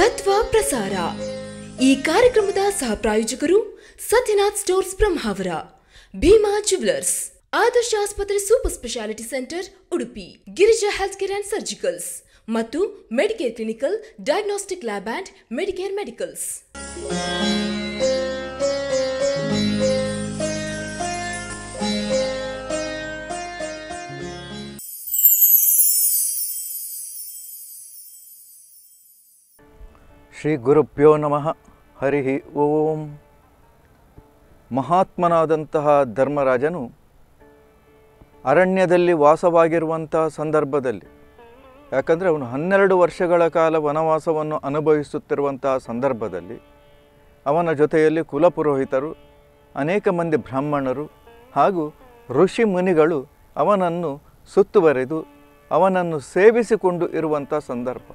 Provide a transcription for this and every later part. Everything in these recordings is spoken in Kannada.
ತತ್ವ ಪ್ರಸಾರ ಈ ಕಾರ್ಯಕ್ರಮದ ಸಹ ಪ್ರಾಯೋಜಕರು ಸತ್ಯನಾಥ್ ಸ್ಟೋರ್ಸ್ ಬ್ರಹ್ಮಾವರ ಭೀಮಾ ಜುವೆಲರ್ಸ್ ಆದರ್ಶ ಆಸ್ಪತ್ರೆ super speciality centre Udupi Girija health care and surgicals ಮತ್ತು Medicare clinical diagnostic lab and Medicare medicals Shri ಗುರುಭ್ಯೋ ನಮಃ ಹರಿ ಓಂ ಮಹಾತ್ಮನಾದಂತಹ ಧರ್ಮರಾಜನು ಅರಣ್ಯದಲ್ಲಿ ವಾಸವಾಗಿರುವಂತಹ ಸಂದರ್ಭದಲ್ಲಿ ಯಾಕಂದರೆ ಅವನು ಹನ್ನೆರಡು ವರ್ಷಗಳ ಕಾಲ ವನವಾಸವನ್ನು ಅನುಭವಿಸುತ್ತಿರುವಂತಹ ಸಂದರ್ಭದಲ್ಲಿ ಅವನ ಜೊತೆಯಲ್ಲಿ ಕುಲಪುರೋಹಿತರು ಅನೇಕ ಮಂದಿ ಬ್ರಾಹ್ಮಣರು ಹಾಗೂ ಋಷಿ ಮುನಿಗಳು ಅವನನ್ನು ಸುತ್ತುವರೆದು ಅವನನ್ನು ಸೇವಿಸಿಕೊಂಡು ಇರುವಂಥ ಸಂದರ್ಭ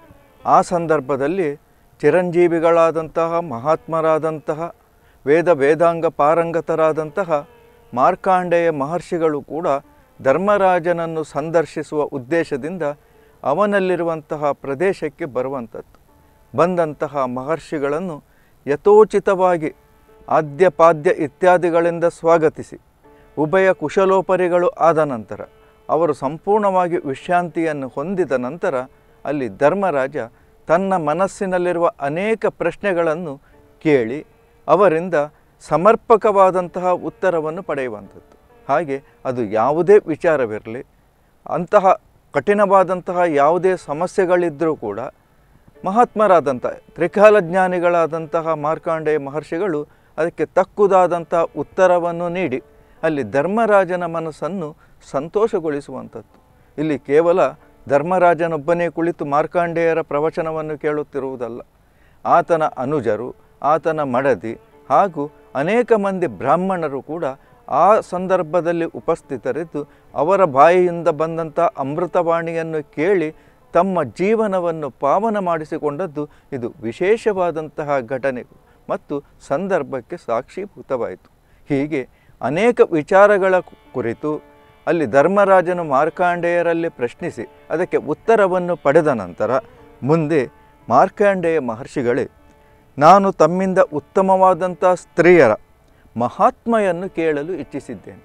ಆ ಸಂದರ್ಭದಲ್ಲಿ ಚಿರಂಜೀವಿಗಳಾದಂತಹ ಮಹಾತ್ಮರಾದಂತಹ ವೇದ ವೇದಾಂಗ ಪಾರಂಗತರಾದಂತಹ ಮಾರ್ಕಾಂಡೇಯ ಮಹರ್ಷಿಗಳು ಕೂಡ ಧರ್ಮರಾಜನನ್ನು ಸಂದರ್ಶಿಸುವ ಉದ್ದೇಶದಿಂದ ಅವನಲ್ಲಿರುವಂತಹ ಪ್ರದೇಶಕ್ಕೆ ಬರುವಂಥದ್ದು ಬಂದಂತಹ ಮಹರ್ಷಿಗಳನ್ನು ಯಥೋಚಿತವಾಗಿ ಆದ್ಯಪಾದ್ಯ ಇತ್ಯಾದಿಗಳಿಂದ ಸ್ವಾಗತಿಸಿ ಉಭಯ ಕುಶಲೋಪರಿಗಳು ಆದ ನಂತರ ಅವರು ಸಂಪೂರ್ಣವಾಗಿ ವಿಶ್ರಾಂತಿಯನ್ನು ಹೊಂದಿದ ನಂತರ ಅಲ್ಲಿ ಧರ್ಮರಾಜ ತನ್ನ ಮನಸ್ಸಿನಲ್ಲಿರುವ ಅನೇಕ ಪ್ರಶ್ನೆಗಳನ್ನು ಕೇಳಿ ಅವರಿಂದ ಸಮರ್ಪಕವಾದಂತಹ ಉತ್ತರವನ್ನು ಪಡೆಯುವಂಥದ್ದು ಹಾಗೆ ಅದು ಯಾವುದೇ ವಿಚಾರವಿರಲಿ ಅಂತಹ ಕಠಿಣವಾದಂತಹ ಯಾವುದೇ ಸಮಸ್ಯೆಗಳಿದ್ದರೂ ಕೂಡ ಮಹಾತ್ಮರಾದಂಥ ತ್ರಿಕಾಲಜ್ಞಾನಿಗಳಾದಂತಹ ಮಾರ್ಕಾಂಡೇಯ ಮಹರ್ಷಿಗಳು ಅದಕ್ಕೆ ತಕ್ಕುದಾದಂತಹ ಉತ್ತರವನ್ನು ನೀಡಿ ಅಲ್ಲಿ ಧರ್ಮರಾಜನ ಮನಸ್ಸನ್ನು ಸಂತೋಷಗೊಳಿಸುವಂಥದ್ದು ಇಲ್ಲಿ ಕೇವಲ ಧರ್ಮರಾಜನೊಬ್ಬನೇ ಕುಳಿತು ಮಾರ್ಕಾಂಡೇಯರ ಪ್ರವಚನವನ್ನು ಕೇಳುತ್ತಿರುವುದಲ್ಲ ಆತನ ಅನುಜರು ಆತನ ಮಡದಿ ಹಾಗೂ ಅನೇಕ ಮಂದಿ ಬ್ರಾಹ್ಮಣರು ಕೂಡ ಆ ಸಂದರ್ಭದಲ್ಲಿ ಉಪಸ್ಥಿತರಿದ್ದು ಅವರ ಬಾಯಿಯಿಂದ ಬಂದಂಥ ಅಮೃತವಾಣಿಯನ್ನು ಕೇಳಿ ತಮ್ಮ ಜೀವನವನ್ನು ಪಾವನ ಮಾಡಿಸಿಕೊಂಡದ್ದು ಇದು ವಿಶೇಷವಾದಂತಹ ಘಟನೆ ಮತ್ತು ಸಂದರ್ಭಕ್ಕೆ ಸಾಕ್ಷೀಭೂತವಾಯಿತು ಹೀಗೆ ಅನೇಕ ವಿಚಾರಗಳ ಕುರಿತು ಅಲ್ಲಿ ಧರ್ಮರಾಜನು ಮಾರ್ಕಾಂಡೇಯರಲ್ಲಿ ಪ್ರಶ್ನಿಸಿ ಅದಕ್ಕೆ ಉತ್ತರವನ್ನು ಪಡೆದ ನಂತರ ಮುಂದೆ ಮಾರ್ಕಾಂಡೇಯ ಮಹರ್ಷಿಗಳೇ ನಾನು ತಮ್ಮಿಂದ ಉತ್ತಮವಾದಂಥ ಸ್ತ್ರೀಯರ ಮಹಾತ್ಮೆಯನ್ನು ಕೇಳಲು ಇಚ್ಛಿಸಿದ್ದೇನೆ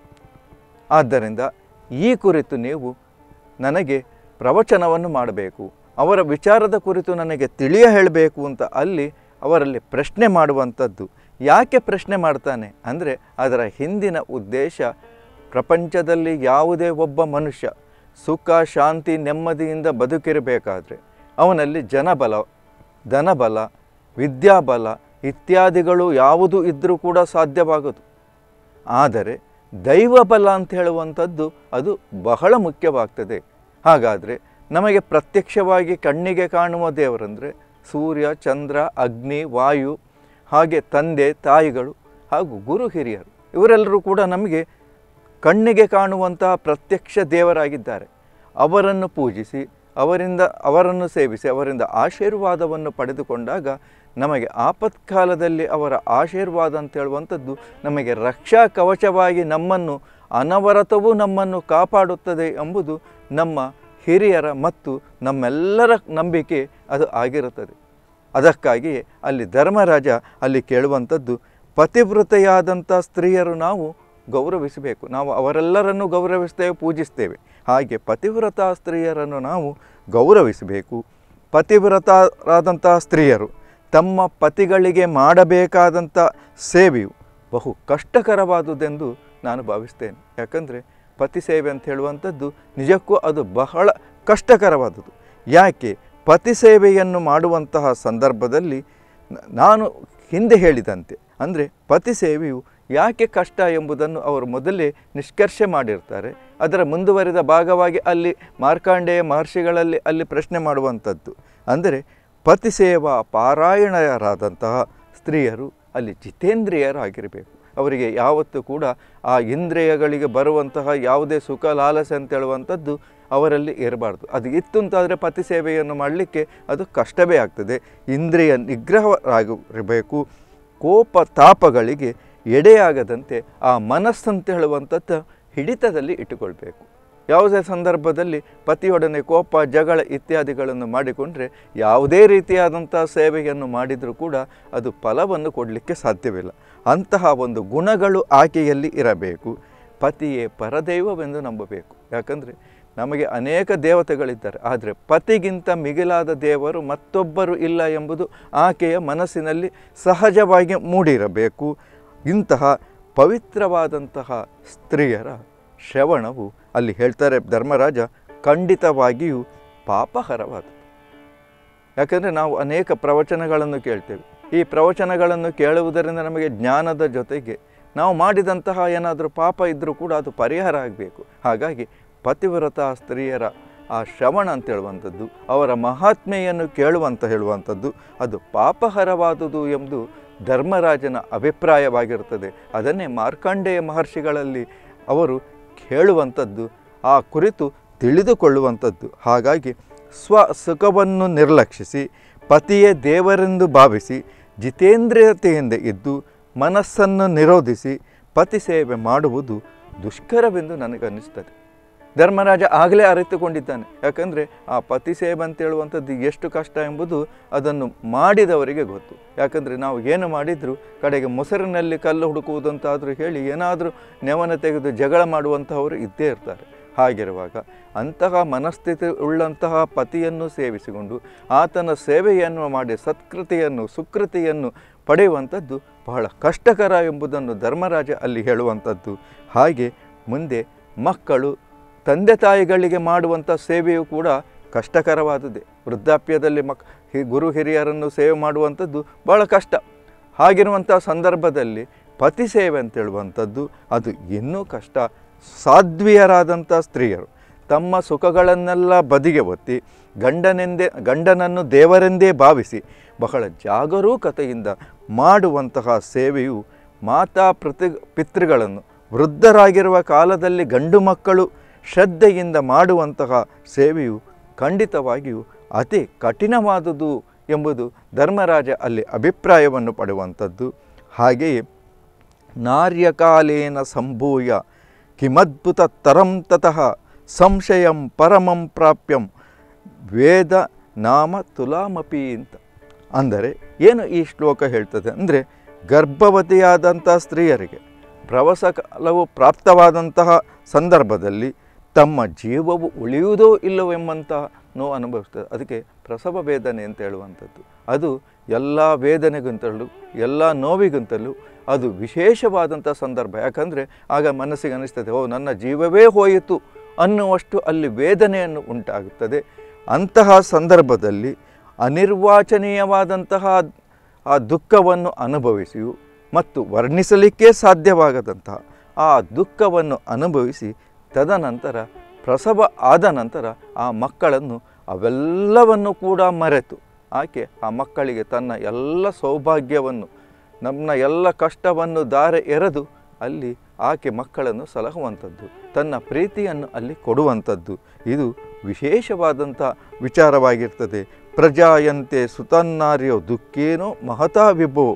ಆದ್ದರಿಂದ ಈ ಕುರಿತು ನೀವು ನನಗೆ ಪ್ರವಚನವನ್ನು ಮಾಡಬೇಕು ಅವರ ವಿಚಾರದ ಕುರಿತು ನನಗೆ ತಿಳಿಯ ಹೇಳಬೇಕು ಅಂತ ಅಲ್ಲಿ ಅವರಲ್ಲಿ ಪ್ರಶ್ನೆ ಮಾಡುವಂಥದ್ದು ಯಾಕೆ ಪ್ರಶ್ನೆ ಮಾಡ್ತಾನೆ ಅಂದರೆ ಅದರ ಹಿಂದಿನ ಉದ್ದೇಶ ಪ್ರಪಂಚದಲ್ಲಿ ಯಾವುದೇ ಒಬ್ಬ ಮನುಷ್ಯ ಸುಖ ಶಾಂತಿ ನೆಮ್ಮದಿಯಿಂದ ಬದುಕಿರಬೇಕಾದ್ರೆ ಅವನಲ್ಲಿ ಜನಬಲ ಧನಬಲ ವಿದ್ಯಾಬಲ ಇತ್ಯಾದಿಗಳು ಯಾವುದು ಇದ್ದರೂ ಕೂಡ ಸಾಧ್ಯವಾಗೋದು ಆದರೆ ದೈವಬಲ ಅಂತ ಹೇಳುವಂಥದ್ದು ಅದು ಬಹಳ ಮುಖ್ಯವಾಗ್ತದೆ ಹಾಗಾದರೆ ನಮಗೆ ಪ್ರತ್ಯಕ್ಷವಾಗಿ ಕಣ್ಣಿಗೆ ಕಾಣುವ ದೇವರಂದರೆ ಸೂರ್ಯ ಚಂದ್ರ ಅಗ್ನಿ ವಾಯು ಹಾಗೆ ತಂದೆ ತಾಯಿಗಳು ಹಾಗೂ ಗುರು ಹಿರಿಯರು ಇವರೆಲ್ಲರೂ ಕೂಡ ನಮಗೆ ಕಣ್ಣಿಗೆ ಕಾಣುವಂತಹ ಪ್ರತ್ಯಕ್ಷ ದೇವರಾಗಿದ್ದಾರೆ ಅವರನ್ನು ಪೂಜಿಸಿ ಅವರಿಂದ ಅವರನ್ನು ಸೇವಿಸಿ ಅವರಿಂದ ಆಶೀರ್ವಾದವನ್ನು ಪಡೆದುಕೊಂಡಾಗ ನಮಗೆ ಆಪತ್ಕಾಲದಲ್ಲಿ ಅವರ ಆಶೀರ್ವಾದ ಅಂತ ಹೇಳುವಂಥದ್ದು ನಮಗೆ ರಕ್ಷಾ ಕವಚವಾಗಿ ನಮ್ಮನ್ನು ಅನವರತವೂ ನಮ್ಮನ್ನು ಕಾಪಾಡುತ್ತದೆ ಎಂಬುದು ನಮ್ಮ ಹಿರಿಯರ ಮತ್ತು ನಮ್ಮೆಲ್ಲರ ನಂಬಿಕೆ ಅದು ಆಗಿರುತ್ತದೆ ಅದಕ್ಕಾಗಿ ಅಲ್ಲಿ ಧರ್ಮರಾಜ ಅಲ್ಲಿ ಕೇಳುವಂಥದ್ದು ಪತಿವ್ರತೆಯಾದಂಥ ಸ್ತ್ರೀಯರು ನಾವು ಗೌರವಿಸಬೇಕು ನಾವು ಅವರೆಲ್ಲರನ್ನು ಗೌರವಿಸ್ತೇವೆ ಪೂಜಿಸ್ತೇವೆ ಹಾಗೆ ಪತಿವ್ರತ ಸ್ತ್ರೀಯರನ್ನು ನಾವು ಗೌರವಿಸಬೇಕು ಪತಿವ್ರತರಾದಂತಹ ಸ್ತ್ರೀಯರು ತಮ್ಮ ಪತಿಗಳಿಗೆ ಮಾಡಬೇಕಾದಂಥ ಸೇವೆಯು ಬಹು ಕಷ್ಟಕರವಾದುದೆಂದು ನಾನು ಭಾವಿಸ್ತೇನೆ ಯಾಕಂದರೆ ಪತಿ ಸೇವೆ ಅಂತ ಹೇಳುವಂಥದ್ದು ನಿಜಕ್ಕೂ ಅದು ಬಹಳ ಕಷ್ಟಕರವಾದುದು ಯಾಕೆ ಪತಿ ಸೇವೆಯನ್ನು ಮಾಡುವಂತಹ ಸಂದರ್ಭದಲ್ಲಿ ನಾನು ಹಿಂದೆ ಹೇಳಿದಂತೆ ಅಂದರೆ ಪತಿ ಸೇವೆಯು ಯಾಕೆ ಕಷ್ಟ ಎಂಬುದನ್ನು ಅವರು ಮೊದಲೇ ನಿಷ್ಕರ್ಷೆ ಮಾಡಿರ್ತಾರೆ ಅದರ ಮುಂದುವರಿದ ಭಾಗವಾಗಿ ಅಲ್ಲಿ ಮಾರ್ಕಾಂಡೇಯ ಮಹರ್ಷಿಗಳಲ್ಲಿ ಅಲ್ಲಿ ಪ್ರಶ್ನೆ ಮಾಡುವಂಥದ್ದು ಅಂದರೆ ಪತಿ ಸೇವಾ ಪಾರಾಯಣರಾದಂತಹ ಸ್ತ್ರೀಯರು ಅಲ್ಲಿ ಜಿತೇಂದ್ರಿಯರಾಗಿರಬೇಕು ಅವರಿಗೆ ಯಾವತ್ತೂ ಕೂಡ ಆ ಇಂದ್ರಿಯಗಳಿಗೆ ಬರುವಂತಹ ಯಾವುದೇ ಸುಖ ಲಾಲಸೆ ಅಂತ ಹೇಳುವಂಥದ್ದು ಅವರಲ್ಲಿ ಇರಬಾರ್ದು ಅದು ಇತ್ತು ಅಂತಾದರೆ ಪತಿ ಸೇವೆಯನ್ನು ಮಾಡಲಿಕ್ಕೆ ಅದು ಕಷ್ಟವೇ ಆಗ್ತದೆ ಇಂದ್ರಿಯ ನಿಗ್ರಹರಾಗಿರಬೇಕು ಕೋಪ ತಾಪಗಳಿಗೆ ಎಡೆಯಾಗದಂತೆ ಆ ಮನಸ್ಸಂತ ಹೇಳುವಂಥದ್ದು ಹಿಡಿತದಲ್ಲಿ ಇಟ್ಟುಕೊಳ್ಬೇಕು ಯಾವುದೇ ಸಂದರ್ಭದಲ್ಲಿ ಪತಿಯೊಡನೆ ಕೋಪ ಜಗಳ ಇತ್ಯಾದಿಗಳನ್ನು ಮಾಡಿಕೊಂಡ್ರೆ ಯಾವುದೇ ರೀತಿಯಾದಂಥ ಸೇವೆಯನ್ನು ಮಾಡಿದರೂ ಕೂಡ ಅದು ಫಲವನ್ನು ಕೊಡಲಿಕ್ಕೆ ಸಾಧ್ಯವಿಲ್ಲ ಅಂತಹ ಒಂದು ಗುಣಗಳು ಆಕೆಯಲ್ಲಿ ಇರಬೇಕು ಪತಿಯೇ ಪರದೈವವೆಂದು ನಂಬಬೇಕು ಯಾಕಂದರೆ ನಮಗೆ ಅನೇಕ ದೇವತೆಗಳಿದ್ದಾರೆ ಆದರೆ ಪತಿಗಿಂತ ಮಿಗಿಲಾದ ದೇವರು ಮತ್ತೊಬ್ಬರು ಇಲ್ಲ ಎಂಬುದು ಆಕೆಯ ಮನಸ್ಸಿನಲ್ಲಿ ಸಹಜವಾಗಿ ಮೂಡಿರಬೇಕು ಇಂತಹ ಪವಿತ್ರವಾದಂತಹ ಸ್ತ್ರೀಯರ ಶ್ರವಣವು ಅಲ್ಲಿ ಹೇಳ್ತಾರೆ ಧರ್ಮರಾಜ ಖಂಡಿತವಾಗಿಯೂ ಪಾಪಹರವಾದದ್ದು ಯಾಕಂದರೆ ನಾವು ಅನೇಕ ಪ್ರವಚನಗಳನ್ನು ಕೇಳ್ತೇವೆ ಈ ಪ್ರವಚನಗಳನ್ನು ಕೇಳುವುದರಿಂದ ನಮಗೆ ಜ್ಞಾನದ ಜೊತೆಗೆ ನಾವು ಮಾಡಿದಂತಹ ಏನಾದರೂ ಪಾಪ ಇದ್ದರೂ ಕೂಡ ಅದು ಪರಿಹಾರ ಆಗಬೇಕು ಹಾಗಾಗಿ ಪತಿವ್ರತ ಸ್ತ್ರೀಯರ ಆ ಶ್ರವಣ ಅಂತ ಹೇಳುವಂಥದ್ದು ಅವರ ಮಹಾತ್ಮೆಯನ್ನು ಕೇಳುವಂತ ಹೇಳುವಂಥದ್ದು ಅದು ಪಾಪಹರವಾದುದು ಎಂಬುದು ಧರ್ಮರಾಜನ ಅಭಿಪ್ರಾಯವಾಗಿರುತ್ತದೆ ಅದನ್ನೇ ಮಾರ್ಕಂಡೇಯ ಮಹರ್ಷಿಗಳಲ್ಲಿ ಅವರು ಕೇಳುವಂಥದ್ದು ಆ ಕುರಿತು ತಿಳಿದುಕೊಳ್ಳುವಂಥದ್ದು ಹಾಗಾಗಿ ಸ್ವ ಸುಖವನ್ನು ನಿರ್ಲಕ್ಷಿಸಿ ಪತಿಯೇ ದೇವರೆಂದು ಭಾವಿಸಿ ಜಿತೇಂದ್ರಿಯತೆಯಿಂದ ಇದ್ದು ಮನಸ್ಸನ್ನು ನಿರೋಧಿಸಿ ಪತಿ ಸೇವೆ ಮಾಡುವುದು ದುಷ್ಕರವೆಂದು ನನಗನ್ನಿಸ್ತದೆ ಧರ್ಮರಾಜ ಆಗಲೇ ಅರಿತುಕೊಂಡಿದ್ದಾನೆ ಯಾಕಂದರೆ ಆ ಪತಿ ಸೇವೆ ಅಂತ ಹೇಳುವಂಥದ್ದು ಎಷ್ಟು ಕಷ್ಟ ಎಂಬುದು ಅದನ್ನು ಮಾಡಿದವರಿಗೆ ಗೊತ್ತು ಯಾಕಂದರೆ ನಾವು ಏನು ಮಾಡಿದರೂ ಕಡೆಗೆ ಮೊಸರಿನಲ್ಲಿ ಕಲ್ಲು ಹುಡುಕುವುದಂತಾದರೂ ಹೇಳಿ ಏನಾದರೂ ನೆವನ ತೆಗೆದು ಜಗಳ ಮಾಡುವಂತಹವರು ಇದ್ದೇ ಇರ್ತಾರೆ ಹಾಗಿರುವಾಗ ಅಂತಹ ಮನಸ್ಥಿತಿ ಉಳ್ಳಂತಹ ಪತಿಯನ್ನು ಸೇವಿಸಿಕೊಂಡು ಆತನ ಸೇವೆಯನ್ನು ಮಾಡಿ ಸತ್ಕೃತಿಯನ್ನು ಸುಕೃತಿಯನ್ನು ಪಡೆಯುವಂಥದ್ದು ಬಹಳ ಕಷ್ಟಕರ ಎಂಬುದನ್ನು ಧರ್ಮರಾಜ ಅಲ್ಲಿ ಹೇಳುವಂಥದ್ದು ಹಾಗೆ ಮುಂದೆ ಮಕ್ಕಳು ತಂದೆ ತಾಯಿಗಳಿಗೆ ಮಾಡುವಂಥ ಸೇವೆಯೂ ಕೂಡ ಕಷ್ಟಕರವಾದುದೇ ವೃದ್ಧಾಪ್ಯದಲ್ಲಿ ಮಕ್ ಹಿ ಗುರು ಹಿರಿಯರನ್ನು ಸೇವೆ ಮಾಡುವಂಥದ್ದು ಭಾಳ ಕಷ್ಟ ಹಾಗಿರುವಂಥ ಸಂದರ್ಭದಲ್ಲಿ ಪತಿ ಸೇವೆ ಅಂತ ಹೇಳುವಂಥದ್ದು ಅದು ಇನ್ನೂ ಕಷ್ಟ ಸಾಧ್ವಿಯರಾದಂಥ ಸ್ತ್ರೀಯರು ತಮ್ಮ ಸುಖಗಳನ್ನೆಲ್ಲ ಬದಿಗೆ ಒತ್ತಿ ಗಂಡನೆಂದೇ ಗಂಡನನ್ನು ದೇವರೆಂದೇ ಭಾವಿಸಿ ಬಹಳ ಜಾಗರೂಕತೆಯಿಂದ ಮಾಡುವಂತಹ ಸೇವೆಯು ಮಾತಾ ಪ್ರತಿ ಪಿತೃಗಳನ್ನು ವೃದ್ಧರಾಗಿರುವ ಕಾಲದಲ್ಲಿ ಗಂಡು ಮಕ್ಕಳು ಶ್ರದ್ಧೆಯಿಂದ ಮಾಡುವಂತಹ ಸೇವೆಯು ಖಂಡಿತವಾಗಿಯೂ ಅತಿ ಕಠಿಣವಾದುದು ಎಂಬುದು ಧರ್ಮರಾಜ ಅಲ್ಲಿ ಅಭಿಪ್ರಾಯವನ್ನು ಪಡುವಂಥದ್ದು ಹಾಗೆಯೇ ನಾರ್ಯಕಾಲೇನ ಸಂಭೂಯ ಕಿಮದ್ಭುತ ತರಂ ತತಃ ಸಂಶಯಂ ಪರಮಂ ಪ್ರಾಪ್ಯಂ ವೇದ ನಾಮ ತುಲಾಮಪಿ ಅಂತ ಅಂದರೆ ಏನು ಈ ಶ್ಲೋಕ ಹೇಳ್ತದೆ ಅಂದರೆ ಗರ್ಭವತಿಯಾದಂಥ ಸ್ತ್ರೀಯರಿಗೆ ಪ್ರವಾಸ ಕಾಲವು ಪ್ರಾಪ್ತವಾದಂತಹ ಸಂದರ್ಭದಲ್ಲಿ ತಮ್ಮ ಜೀವವು ಉಳಿಯುವುದೋ ಇಲ್ಲವೆಂಬಂತಹ ನೋವು ಅನುಭವಿಸ್ತದೆ ಅದಕ್ಕೆ ಪ್ರಸವ ವೇದನೆ ಅಂತ ಹೇಳುವಂಥದ್ದು ಅದು ಎಲ್ಲ ವೇದನೆಗಿಂತಲೂ ಎಲ್ಲ ನೋವಿಗಿಂತಲೂ ಅದು ವಿಶೇಷವಾದಂಥ ಸಂದರ್ಭ ಯಾಕಂದರೆ ಆಗ ಮನಸ್ಸಿಗೆ ಅನಿಸ್ತದೆ ಓ ನನ್ನ ಜೀವವೇ ಹೋಯಿತು ಅನ್ನುವಷ್ಟು ಅಲ್ಲಿ ವೇದನೆಯನ್ನು ಉಂಟಾಗುತ್ತದೆ ಅಂತಹ ಸಂದರ್ಭದಲ್ಲಿ ಅನಿರ್ವಾಚನೀಯವಾದಂತಹ ಆ ದುಃಖವನ್ನು ಅನುಭವಿಸಿಯು ಮತ್ತು ವರ್ಣಿಸಲಿಕ್ಕೆ ಸಾಧ್ಯವಾಗದಂತಹ ಆ ದುಃಖವನ್ನು ಅನುಭವಿಸಿ ತದನಂತರ ಪ್ರಸವ ಆದ ನಂತರ ಆ ಮಕ್ಕಳನ್ನು ಅವೆಲ್ಲವನ್ನು ಕೂಡ ಮರೆತು ಆಕೆ ಆ ಮಕ್ಕಳಿಗೆ ತನ್ನ ಎಲ್ಲ ಸೌಭಾಗ್ಯವನ್ನು ನಮ್ಮ ಎಲ್ಲ ಕಷ್ಟವನ್ನು ದಾರೆ ಎರೆದು ಅಲ್ಲಿ ಆಕೆ ಮಕ್ಕಳನ್ನು ಸಲಹುವಂಥದ್ದು ತನ್ನ ಪ್ರೀತಿಯನ್ನು ಅಲ್ಲಿ ಕೊಡುವಂಥದ್ದು ಇದು ವಿಶೇಷವಾದಂಥ ವಿಚಾರವಾಗಿರ್ತದೆ ಪ್ರಜಾಯಂತೆ ಸುತನ್ನಾರ್ಯೋ ದುಃಖೇನೋ ಮಹತಾ ವಿಭೋ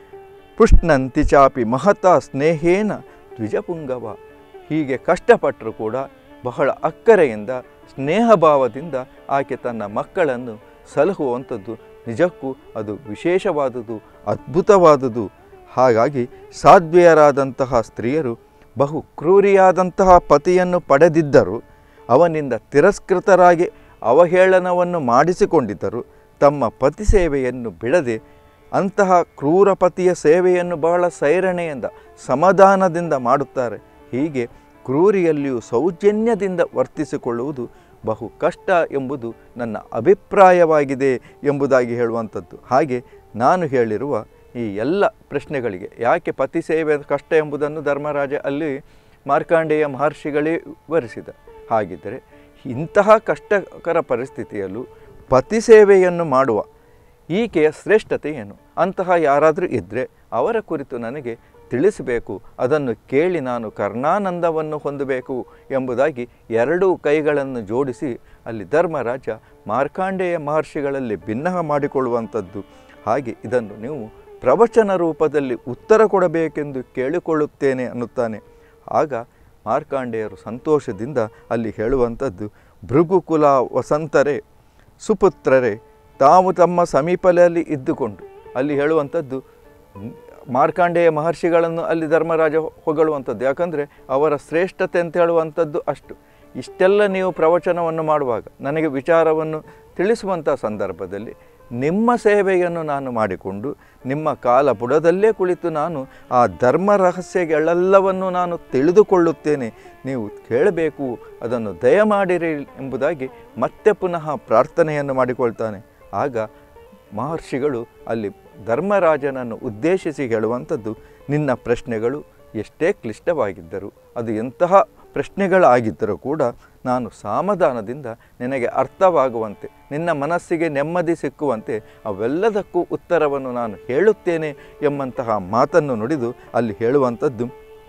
ಪುಷ್ಣಂತಿ ಚಾಪಿ ಮಹತಾ ಸ್ನೇಹೇನ ದ್ವಿಜಪುಂಗವ ಹೀಗೆ ಕಷ್ಟಪಟ್ಟರೂ ಕೂಡ ಬಹಳ ಅಕ್ಕರೆಯಿಂದ ಸ್ನೇಹಭಾವದಿಂದ ಆಕೆ ತನ್ನ ಮಕ್ಕಳನ್ನು ಸಲಹುವಂಥದ್ದು ನಿಜಕ್ಕೂ ಅದು ವಿಶೇಷವಾದುದು ಅದ್ಭುತವಾದುದು ಹಾಗಾಗಿ ಸಾಧ್ವಿಯರಾದಂತಹ ಸ್ತ್ರೀಯರು ಬಹು ಕ್ರೂರಿಯಾದಂತಹ ಪತಿಯನ್ನು ಪಡೆದಿದ್ದರು ಅವನಿಂದ ತಿರಸ್ಕೃತರಾಗಿ ಅವಹೇಳನವನ್ನು ಮಾಡಿಸಿಕೊಂಡಿದ್ದರು ತಮ್ಮ ಪತಿ ಸೇವೆಯನ್ನು ಬಿಡದೆ ಅಂತಹ ಕ್ರೂರ ಪತಿಯ ಸೇವೆಯನ್ನು ಬಹಳ ಸೈರಣೆಯಿಂದ ಸಮಾಧಾನದಿಂದ ಮಾಡುತ್ತಾರೆ ಹೀಗೆ ಕ್ರೂರಿಯಲ್ಲಿಯೂ ಸೌಜನ್ಯದಿಂದ ವರ್ತಿಸಿಕೊಳ್ಳುವುದು ಬಹು ಕಷ್ಟ ಎಂಬುದು ನನ್ನ ಅಭಿಪ್ರಾಯವಾಗಿದೆ ಎಂಬುದಾಗಿ ಹೇಳುವಂಥದ್ದು ಹಾಗೆ ನಾನು ಹೇಳಿರುವ ಈ ಎಲ್ಲ ಪ್ರಶ್ನೆಗಳಿಗೆ ಯಾಕೆ ಪತಿ ಸೇವೆ ಕಷ್ಟ ಎಂಬುದನ್ನು ಧರ್ಮರಾಜ ಅಲ್ಲಿ ಮಾರ್ಕಾಂಡೇಯ ಮಹರ್ಷಿಗಳೇ ವಿವರಿಸಿದ ಹಾಗಿದ್ದರೆ ಇಂತಹ ಕಷ್ಟಕರ ಪರಿಸ್ಥಿತಿಯಲ್ಲೂ ಪತಿ ಸೇವೆಯನ್ನು ಮಾಡುವ ಈಕೆಯ ಶ್ರೇಷ್ಠತೆ ಏನು ಅಂತಹ ಯಾರಾದರೂ ಇದ್ದರೆ ಅವರ ಕುರಿತು ನನಗೆ ತಿಳಿಸಬೇಕು ಅದನ್ನು ಕೇಳಿ ನಾನು ಕರ್ಣಾನಂದವನ್ನು ಹೊಂದಬೇಕು ಎಂಬುದಾಗಿ ಎರಡೂ ಕೈಗಳನ್ನು ಜೋಡಿಸಿ ಅಲ್ಲಿ ಧರ್ಮರಾಜ ಮಾರ್ಕಾಂಡೇಯ ಮಹರ್ಷಿಗಳಲ್ಲಿ ಭಿನ್ನ ಮಾಡಿಕೊಳ್ಳುವಂಥದ್ದು ಹಾಗೆ ಇದನ್ನು ನೀವು ಪ್ರವಚನ ರೂಪದಲ್ಲಿ ಉತ್ತರ ಕೊಡಬೇಕೆಂದು ಕೇಳಿಕೊಳ್ಳುತ್ತೇನೆ ಅನ್ನುತ್ತಾನೆ ಆಗ ಮಾರ್ಕಾಂಡೇಯರು ಸಂತೋಷದಿಂದ ಅಲ್ಲಿ ಹೇಳುವಂಥದ್ದು ಭೃಗುಕುಲ ವಸಂತರೇ ಸುಪುತ್ರರೇ ತಾವು ತಮ್ಮ ಸಮೀಪದಲ್ಲಿ ಇದ್ದುಕೊಂಡು ಅಲ್ಲಿ ಹೇಳುವಂಥದ್ದು ಮ್, ಮಾರ್ಕಾಂಡೇಯ ಮಹರ್ಷಿಗಳನ್ನು ಅಲ್ಲಿ ಧರ್ಮರಾಜ ಹೊಗಳುವಂಥದ್ದು ಯಾಕಂದರೆ ಅವರ ಶ್ರೇಷ್ಠತೆ ಅಂತ ಹೇಳುವಂಥದ್ದು ಅಷ್ಟು ಇಷ್ಟೆಲ್ಲ ನೀವು ಪ್ರವಚನವನ್ನು ಮಾಡುವಾಗ ನನಗೆ ವಿಚಾರವನ್ನು ತಿಳಿಸುವಂಥ ಸಂದರ್ಭದಲ್ಲಿ ನಿಮ್ಮ ಸೇವೆಯನ್ನು ನಾನು ಮಾಡಿಕೊಂಡು ನಿಮ್ಮ ಕಾಲ ಬುಡದಲ್ಲೇ ಕುಳಿತು ನಾನು ಆ ಧರ್ಮ ರಹಸ್ಯಗಳೆಲ್ಲವನ್ನು ನಾನು ತಿಳಿದುಕೊಳ್ಳುತ್ತೇನೆ ನೀವು ಕೇಳಬೇಕು ಅದನ್ನು ದಯಮಾಡಿರಿ ಎಂಬುದಾಗಿ ಮತ್ತೆ ಪುನಃ ಪ್ರಾರ್ಥನೆಯನ್ನು ಮಾಡಿಕೊಳ್ತಾನೆ ಆಗ ಮಹರ್ಷಿಗಳು ಅಲ್ಲಿ ಧರ್ಮರಾಜನನ್ನು ಉದ್ದೇಶಿಸಿ ಹೇಳುವಂಥದ್ದು ನಿನ್ನ ಪ್ರಶ್ನೆಗಳು ಎಷ್ಟೇ ಕ್ಲಿಷ್ಟವಾಗಿದ್ದರು ಅದು ಎಂತಹ ಪ್ರಶ್ನೆಗಳಾಗಿದ್ದರೂ ಕೂಡ ನಾನು ಸಾಮಧಾನದಿಂದ ನಿನಗೆ ಅರ್ಥವಾಗುವಂತೆ ನಿನ್ನ ಮನಸ್ಸಿಗೆ ನೆಮ್ಮದಿ ಸಿಕ್ಕುವಂತೆ ಅವೆಲ್ಲದಕ್ಕೂ ಉತ್ತರವನ್ನು ನಾನು ಹೇಳುತ್ತೇನೆ ಎಂಬಂತಹ ಮಾತನ್ನು ನುಡಿದು ಅಲ್ಲಿ ಹೇಳುವಂಥದ್ದು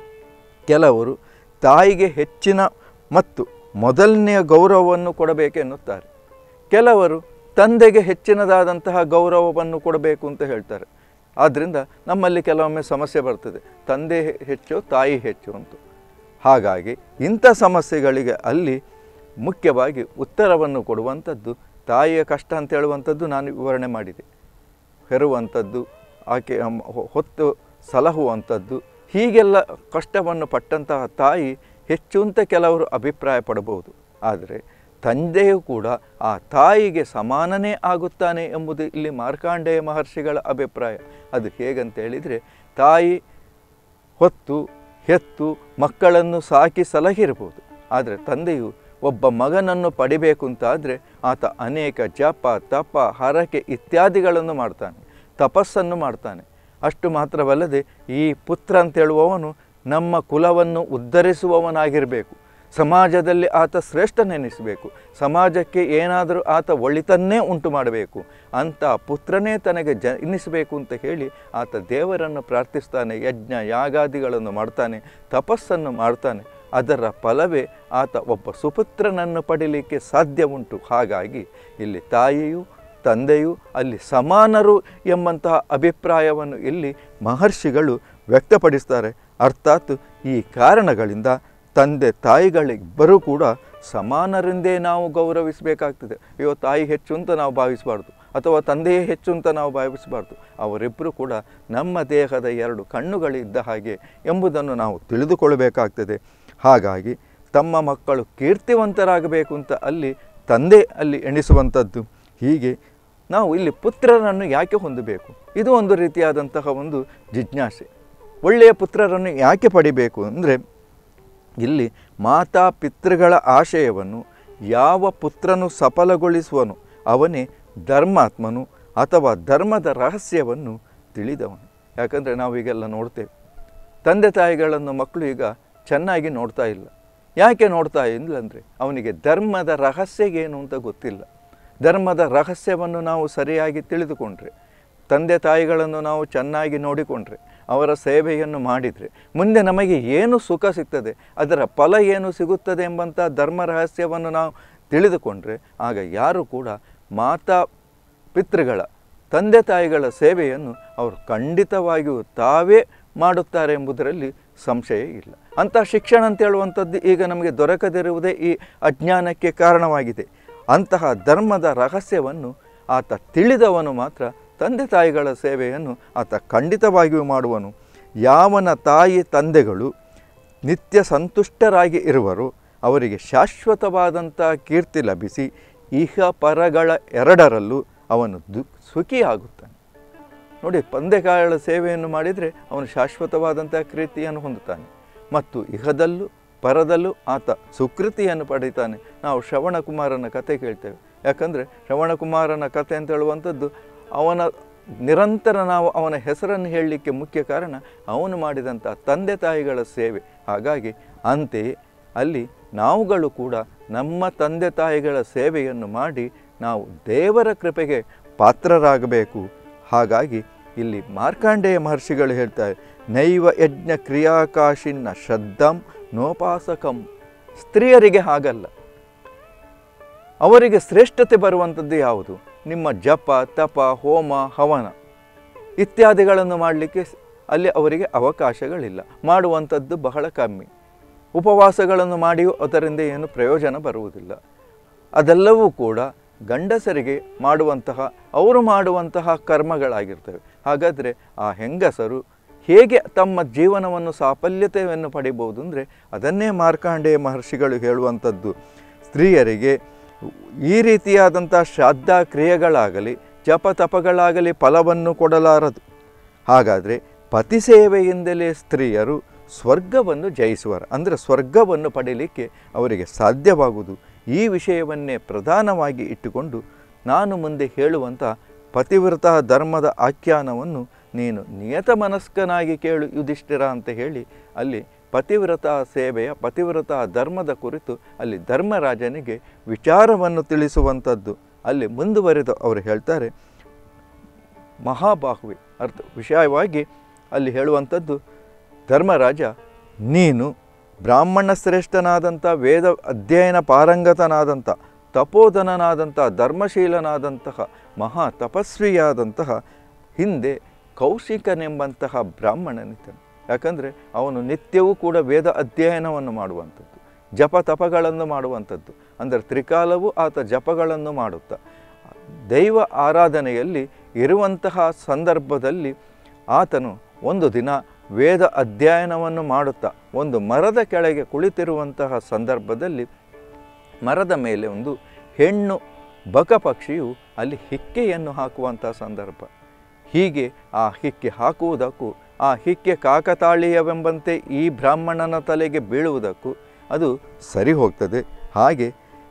ಕೆಲವರು ತಾಯಿಗೆ ಹೆಚ್ಚಿನ ಮತ್ತು ಮೊದಲನೆಯ ಗೌರವವನ್ನು ಕೊಡಬೇಕೆನ್ನುತ್ತಾರೆ ಕೆಲವರು ತಂದೆಗೆ ಹೆಚ್ಚಿನದಾದಂತಹ ಗೌರವವನ್ನು ಕೊಡಬೇಕು ಅಂತ ಹೇಳ್ತಾರೆ ಆದ್ದರಿಂದ ನಮ್ಮಲ್ಲಿ ಕೆಲವೊಮ್ಮೆ ಸಮಸ್ಯೆ ಬರ್ತದೆ ತಂದೆ ಹೆಚ್ಚು ತಾಯಿ ಹೆಚ್ಚು ಅಂತ ಹಾಗಾಗಿ ಇಂಥ ಸಮಸ್ಯೆಗಳಿಗೆ ಅಲ್ಲಿ ಮುಖ್ಯವಾಗಿ ಉತ್ತರವನ್ನು ಕೊಡುವಂಥದ್ದು ತಾಯಿಯ ಕಷ್ಟ ಅಂತ ಹೇಳುವಂಥದ್ದು ನಾನು ವಿವರಣೆ ಮಾಡಿದೆ ಹೆರುವಂಥದ್ದು ಆಕೆ ಅಮ್- ಹೊ- ಹೊತ್ತು ಸಲಹುವಂಥದ್ದು ಹೀಗೆಲ್ಲ ಕಷ್ಟವನ್ನು ಪಟ್ಟಂತಹ ತಾಯಿ ಹೆಚ್ಚು ಅಂತ ಕೆಲವರು ಅಭಿಪ್ರಾಯ ಪಡಬಹುದು ಆದರೆ ತಂದೆಯೂ ಕೂಡ ಆ ತಾಯಿಗೆ ಸಮಾನನೇ ಆಗುತ್ತಾನೆ ಎಂಬುದು ಇಲ್ಲಿ ಮಾರ್ಕಾಂಡೇಯ ಮಹರ್ಷಿಗಳ ಅಭಿಪ್ರಾಯ ಅದು ಹೇಗಂತ ಹೇಳಿದರೆ ತಾಯಿ ಹೊತ್ತು ಹೆತ್ತು ಮಕ್ಕಳನ್ನು ಸಾಕಿ ಸಲಹಿರ್ಬೋದು ಆದರೆ ತಂದೆಯು ಒಬ್ಬ ಮಗನನ್ನು ಪಡಿಬೇಕು ಅಂತಾದರೆ ಆತ ಅನೇಕ ಜಪ ತಪ ಹರಕೆ ಇತ್ಯಾದಿಗಳನ್ನು ಮಾಡ್ತಾನೆ ತಪಸ್ಸನ್ನು ಮಾಡ್ತಾನೆ ಅಷ್ಟು ಮಾತ್ರವಲ್ಲದೆ ಈ ಪುತ್ರ ಅಂತೇಳುವವನು ನಮ್ಮ ಕುಲವನ್ನು ಉದ್ಧರಿಸುವವನಾಗಿರಬೇಕು ಸಮಾಜದಲ್ಲಿ ಆತ ಶ್ರೇಷ್ಠನೆನಿಸಬೇಕು ಸಮಾಜಕ್ಕೆ ಏನಾದರೂ ಆತ ಒಳಿತನ್ನೇ ಉಂಟು ಮಾಡಬೇಕು ಅಂತ ಪುತ್ರನೇ ತನಗೆ ಜ ಎನ್ನಿಸಬೇಕು ಅಂತ ಹೇಳಿ ಆತ ದೇವರನ್ನು ಪ್ರಾರ್ಥಿಸ್ತಾನೆ ಯಜ್ಞ ಯಾಗಾದಿಗಳನ್ನು ಮಾಡ್ತಾನೆ ತಪಸ್ಸನ್ನು ಮಾಡ್ತಾನೆ ಅದರ ಫಲವೇ ಆತ ಒಬ್ಬ ಸುಪುತ್ರನನ್ನು ಪಡೀಲಿಕ್ಕೆ ಸಾಧ್ಯ ಉಂಟು ಹಾಗಾಗಿ ಇಲ್ಲಿ ತಾಯಿಯು ತಂದೆಯು ಅಲ್ಲಿ ಸಮಾನರು ಎಂಬಂತಹ ಅಭಿಪ್ರಾಯವನ್ನು ಇಲ್ಲಿ ಮಹರ್ಷಿಗಳು ವ್ಯಕ್ತಪಡಿಸ್ತಾರೆ ಅರ್ಥಾತ್ ಈ ಕಾರಣಗಳಿಂದ ತಂದೆ ತಾಯಿಗಳಿಬ್ಬರೂ ಕೂಡ ಸಮಾನರಿಂದೇ ನಾವು ಗೌರವಿಸಬೇಕಾಗ್ತದೆ ಅಯ್ಯೋ ತಾಯಿ ಹೆಚ್ಚು ಅಂತ ನಾವು ಭಾವಿಸಬಾರ್ದು ಅಥವಾ ತಂದೆಯೇ ಹೆಚ್ಚು ಅಂತ ನಾವು ಭಾವಿಸಬಾರ್ದು ಅವರಿಬ್ಬರು ಕೂಡ ನಮ್ಮ ದೇಹದ ಎರಡು ಕಣ್ಣುಗಳಿದ್ದ ಹಾಗೆ ಎಂಬುದನ್ನು ನಾವು ತಿಳಿದುಕೊಳ್ಳಬೇಕಾಗ್ತದೆ ಹಾಗಾಗಿ ತಮ್ಮ ಮಕ್ಕಳು ಕೀರ್ತಿವಂತರಾಗಬೇಕು ಅಂತ ಅಲ್ಲಿ ತಂದೆ ಅಲ್ಲಿ ಎಣಿಸುವಂಥದ್ದು ಹೀಗೆ ನಾವು ಇಲ್ಲಿ ಪುತ್ರರನ್ನು ಯಾಕೆ ಹೊಂದಬೇಕು ಇದು ಒಂದು ರೀತಿಯಾದಂತಹ ಒಂದು ಜಿಜ್ಞಾಸೆ ಒಳ್ಳೆಯ ಪುತ್ರರನ್ನು ಯಾಕೆ ಪಡಿಬೇಕು ಅಂದರೆ ಇಲ್ಲಿ ಮಾತಾ ಪಿತೃಗಳ ಆಶಯವನ್ನು ಯಾವ ಪುತ್ರನು ಸಫಲಗೊಳಿಸುವನು ಅವನೇ ಧರ್ಮಾತ್ಮನು ಅಥವಾ ಧರ್ಮದ ರಹಸ್ಯವನ್ನು ತಿಳಿದವನು ಯಾಕಂದರೆ ನಾವೀಗೆಲ್ಲ ನೋಡ್ತೇವೆ ತಂದೆ ತಾಯಿಗಳನ್ನು ಮಕ್ಕಳು ಈಗ ಚೆನ್ನಾಗಿ ನೋಡ್ತಾ ಇಲ್ಲ ಯಾಕೆ ನೋಡ್ತಾ ಇಲ್ಲ ಅಂದರೆ ಅವನಿಗೆ ಧರ್ಮದ ರಹಸ್ಯ ಏನು ಅಂತ ಗೊತ್ತಿಲ್ಲ ಧರ್ಮದ ರಹಸ್ಯವನ್ನು ನಾವು ಸರಿಯಾಗಿ ತಿಳಿದುಕೊಂಡ್ರೆ ತಂದೆ ತಾಯಿಗಳನ್ನು ನಾವು ಚೆನ್ನಾಗಿ ನೋಡಿಕೊಂಡ್ರೆ ಅವರ ಸೇವೆಯನ್ನು ಮಾಡಿದರೆ ಮುಂದೆ ನಮಗೆ ಏನು ಸುಖ ಸಿಗ್ತದೆ ಅದರ ಫಲ ಏನು ಸಿಗುತ್ತದೆ ಎಂಬಂಥ ಧರ್ಮ ರಹಸ್ಯವನ್ನು ನಾವು ತಿಳಿದುಕೊಂಡ್ರೆ ಆಗ ಯಾರು ಕೂಡ ಮಾತಾ ಪಿತೃಗಳ ತಂದೆ ತಾಯಿಗಳ ಸೇವೆಯನ್ನು ಅವರು ಖಂಡಿತವಾಗಿಯೂ ತಾವೇ ಮಾಡುತ್ತಾರೆ ಎಂಬುದರಲ್ಲಿ ಸಂಶಯ ಇಲ್ಲ ಅಂಥ ಶಿಕ್ಷಣ ಅಂತ ಹೇಳುವಂಥದ್ದು ಈಗ ನಮಗೆ ದೊರಕದಿರುವುದೇ ಈ ಅಜ್ಞಾನಕ್ಕೆ ಕಾರಣವಾಗಿದೆ ಅಂತಹ ಧರ್ಮದ ರಹಸ್ಯವನ್ನು ಆತ ತಿಳಿದವನು ಮಾತ್ರ ತಂದೆ ತಾಯಿಗಳ ಸೇವೆಯನ್ನು ಆತ ಖಂಡಿತವಾಗಿಯೂ ಮಾಡುವನು ಯಾವನ ತಾಯಿ ತಂದೆಗಳು ನಿತ್ಯ ಸಂತುಷ್ಟರಾಗಿ ಇರುವರು ಅವರಿಗೆ ಶಾಶ್ವತವಾದಂಥ ಕೀರ್ತಿ ಲಭಿಸಿ ಇಹ ಪರಗಳ ಎರಡರಲ್ಲೂ ಅವನು ದು ಸುಖಿಯಾಗುತ್ತಾನೆ ನೋಡಿ ತಂದೆಕಾಯಗಳ ಸೇವೆಯನ್ನು ಮಾಡಿದರೆ ಅವನು ಶಾಶ್ವತವಾದಂಥ ಕೀರ್ತಿಯನ್ನು ಹೊಂದುತ್ತಾನೆ ಮತ್ತು ಇಹದಲ್ಲೂ ಪರದಲ್ಲೂ ಆತ ಸುಕೃತಿಯನ್ನು ಪಡೀತಾನೆ ನಾವು ಶ್ರವಣಕುಮಾರನ ಕತೆ ಕೇಳ್ತೇವೆ ಯಾಕಂದರೆ ಶ್ರವಣಕುಮಾರನ ಕತೆ ಅಂತ ಹೇಳುವಂಥದ್ದು ಅವನ ನಿರಂತರ ನಾವು ಅವನ ಹೆಸರನ್ನು ಹೇಳಲಿಕ್ಕೆ ಮುಖ್ಯ ಕಾರಣ ಅವನು ಮಾಡಿದಂಥ ತಂದೆ ತಾಯಿಗಳ ಸೇವೆ ಹಾಗಾಗಿ ಅಂತೆಯೇ ಅಲ್ಲಿ ನಾವುಗಳು ಕೂಡ ನಮ್ಮ ತಂದೆ ತಾಯಿಗಳ ಸೇವೆಯನ್ನು ಮಾಡಿ ನಾವು ದೇವರ ಕೃಪೆಗೆ ಪಾತ್ರರಾಗಬೇಕು ಹಾಗಾಗಿ ಇಲ್ಲಿ ಮಾರ್ಕಾಂಡೇಯ ಮಹರ್ಷಿಗಳು ಹೇಳ್ತಾರೆ ನೈವ ಯಜ್ಞ ಕ್ರಿಯಾಕಾಶಿನ್ನ ಶ್ರದ್ಧಂ ನೋಪಾಸಕಂ ಸ್ತ್ರೀಯರಿಗೆ ಹಾಗಲ್ಲ ಅವರಿಗೆ ಶ್ರೇಷ್ಠತೆ ಬರುವಂಥದ್ದು ಯಾವುದು ನಿಮ್ಮ ಜಪ ತಪ ಹೋಮ ಹವನ ಇತ್ಯಾದಿಗಳನ್ನು ಮಾಡಲಿಕ್ಕೆ ಅಲ್ಲಿ ಅವರಿಗೆ ಅವಕಾಶಗಳಿಲ್ಲ ಮಾಡುವಂಥದ್ದು ಬಹಳ ಕಮ್ಮಿ ಉಪವಾಸಗಳನ್ನು ಮಾಡಿಯೂ ಅದರಿಂದ ಏನು ಪ್ರಯೋಜನ ಬರುವುದಿಲ್ಲ ಅದೆಲ್ಲವೂ ಕೂಡ ಗಂಡಸರಿಗೆ ಮಾಡುವಂತಹ ಅವರು ಮಾಡುವಂತಹ ಕರ್ಮಗಳಾಗಿರ್ತವೆ ಹಾಗಾದರೆ ಆ ಹೆಂಗಸರು ಹೇಗೆ ತಮ್ಮ ಜೀವನವನ್ನು ಸಾಫಲ್ಯತೆಯನ್ನು ಪಡಿಬೋದು ಅಂದರೆ ಅದನ್ನೇ ಮಾರ್ಕಾಂಡೇಯ ಮಹರ್ಷಿಗಳು ಹೇಳುವಂಥದ್ದು ಸ್ತ್ರೀಯರಿಗೆ ಈ ರೀತಿಯಾದಂಥ ಶ್ರಾದ್ದ ಕ್ರಿಯೆಗಳಾಗಲಿ ಜಪ ತಪಗಳಾಗಲಿ ಫಲವನ್ನು ಕೊಡಲಾರದು ಹಾಗಾದರೆ ಪತಿ ಸೇವೆಯಿಂದಲೇ ಸ್ತ್ರೀಯರು ಸ್ವರ್ಗವನ್ನು ಜಯಿಸುವರು ಅಂದರೆ ಸ್ವರ್ಗವನ್ನು ಪಡೀಲಿಕ್ಕೆ ಅವರಿಗೆ ಸಾಧ್ಯವಾಗುವುದು ಈ ವಿಷಯವನ್ನೇ ಪ್ರಧಾನವಾಗಿ ಇಟ್ಟುಕೊಂಡು ನಾನು ಮುಂದೆ ಹೇಳುವಂಥ ಪತಿವ್ರತ ಧರ್ಮದ ಆಖ್ಯಾನವನ್ನು ನೀನು ನಿಯತ ಮನಸ್ಕನಾಗಿ ಕೇಳು ಯುಧಿಷ್ಠಿರ ಅಂತ ಹೇಳಿ ಅಲ್ಲಿ ಪತಿವ್ರತ ಸೇವೆಯ ಪತಿವ್ರತ ಧರ್ಮದ ಕುರಿತು ಅಲ್ಲಿ ಧರ್ಮರಾಜನಿಗೆ ವಿಚಾರವನ್ನು ತಿಳಿಸುವಂಥದ್ದು ಅಲ್ಲಿ ಮುಂದುವರೆದು ಅವರು ಹೇಳ್ತಾರೆ ಮಹಾಬಾಹುವೆ ಅರ್ಥ ವಿಷಯವಾಗಿ ಅಲ್ಲಿ ಹೇಳುವಂಥದ್ದು ಧರ್ಮರಾಜ ನೀನು ಬ್ರಾಹ್ಮಣ ಶ್ರೇಷ್ಠನಾದಂಥ ವೇದ ಅಧ್ಯಯನ ಪಾರಂಗತನಾದಂಥ ತಪೋಧನನಾದಂಥ ಧರ್ಮಶೀಲನಾದಂತಹ ಮಹಾ ತಪಸ್ವಿಯಾದಂತಹ ಹಿಂದೆ ಕೌಶಿಕನೆಂಬಂತಹ ಬ್ರಾಹ್ಮಣನಿದ್ದನು ಯಾಕಂದರೆ ಅವನು ನಿತ್ಯವೂ ಕೂಡ ವೇದ ಅಧ್ಯಯನವನ್ನು ಮಾಡುವಂಥದ್ದು ಜಪ ತಪಗಳನ್ನು ಮಾಡುವಂಥದ್ದು ಅಂದರೆ ತ್ರಿಕಾಲವೂ ಆತ ಜಪಗಳನ್ನು ಮಾಡುತ್ತಾ ದೈವ ಆರಾಧನೆಯಲ್ಲಿ ಇರುವಂತಹ ಸಂದರ್ಭದಲ್ಲಿ ಆತನು ಒಂದು ದಿನ ವೇದ ಅಧ್ಯಯನವನ್ನು ಮಾಡುತ್ತಾ ಒಂದು ಮರದ ಕೆಳಗೆ ಕುಳಿತಿರುವಂತಹ ಸಂದರ್ಭದಲ್ಲಿ ಮರದ ಮೇಲೆ ಒಂದು ಹೆಣ್ಣು ಬಕಪಕ್ಷಿಯು ಅಲ್ಲಿ ಹಿಕ್ಕೆಯನ್ನು ಹಾಕುವಂತಹ ಸಂದರ್ಭ ಹೀಗೆ ಆ ಹಿಕ್ಕೆ ಹಾಕುವುದಕ್ಕೂ ಆ ಹಿಕ್ಕೆ ಕಾಕತಾಳೀಯವೆಂಬಂತೆ ಈ ಬ್ರಾಹ್ಮಣನ ತಲೆಗೆ ಬೀಳುವುದಕ್ಕೂ ಅದು ಸರಿ ಹೋಗ್ತದೆ ಹಾಗೆ